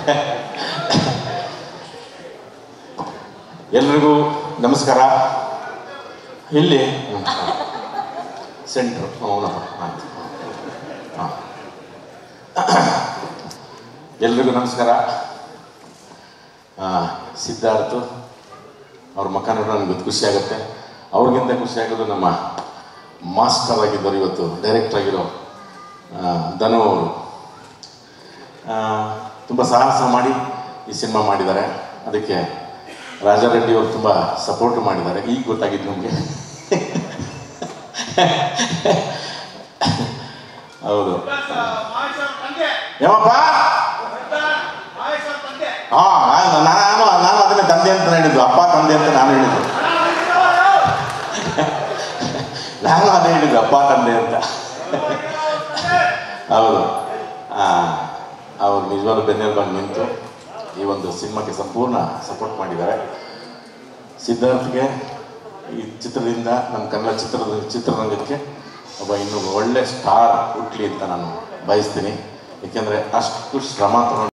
ಎಲ್ರಿಗೂ ನಮಸ್ಕಾರ ಇಲ್ಲಿ ಸೆಂಟ್ರು ಹೌದಪ್ಪ ಆಯ್ತು ಹಾಂ ಎಲ್ರಿಗೂ ನಮಸ್ಕಾರ ಆ, ಸಿದ್ಧಾರ್ಥು ಅವ್ರ ಮಕ್ಕ ನೋಡೋ ನನಗೆ ಗೊತ್ತು ಖುಷಿ ಆಗುತ್ತೆ ಅವ್ರಿಗಿಂತ ಖುಷಿ ಆಗೋದು ನಮ್ಮ ಮಾಸ್ಟರ್ ಆಗಿದ್ದರು ಇವತ್ತು ಡೈರೆಕ್ಟರ್ ಆಗಿರೋ ಆ, ಧನು ಅವರು ತುಂಬ ಸಾಹಸ ಮಾಡಿ ಈ ಸಿನಿಮಾ ಮಾಡಿದ್ದಾರೆ ಅದಕ್ಕೆ ರಾಜಾರೆಡ್ಡಿ ಅವರು ತುಂಬ ಸಪೋರ್ಟ್ ಮಾಡಿದ್ದಾರೆ ಈಗ ಗೊತ್ತಾಗಿದ್ದು ನಮಗೆ ಹೌದು ಏಮಪ್ಪ ಹಾ ನಾನು ನಾನು ಅದನ್ನ ತಂದೆ ಅಂತ ಹೇಳಿದ್ದು ಅಪ್ಪ ತಂದೆ ಅಂತ ನಾನು ಹೇಳಿದ್ದು ನಾನು ಅದೇ ಹೇಳಿದ್ದು ಅಪ್ಪ ತಂದೆ ಅಂತ ಹೌದು ಆ, ಅವರು ನಿಜವಾಗ್ಲೂ ಬೆನ್ನೆಲುಬಾಗಿ ನಿಂತು ಈ ಒಂದು ಸಿನಿಮಾಕ್ಕೆ ಸಂಪೂರ್ಣ ಸಪೋರ್ಟ್ ಮಾಡಿದ್ದಾರೆ ಸಿದ್ಧಾರ್ಥ್ಗೆ ಈ ಚಿತ್ರದಿಂದ ನಮ್ಮ ಕನ್ನಡ ಚಿತ್ರದ ಚಿತ್ರರಂಗಕ್ಕೆ ಒಬ್ಬ ಇನ್ನೊಬ್ಬ ಒಳ್ಳೆ ಸ್ಟಾರ್ ಹುಟ್ಲಿ ಅಂತ ನಾನು ಬಯಸ್ತೀನಿ ಏಕೆಂದರೆ ಅಷ್ಟು ಶ್ರಮ ತಗೊಂಡು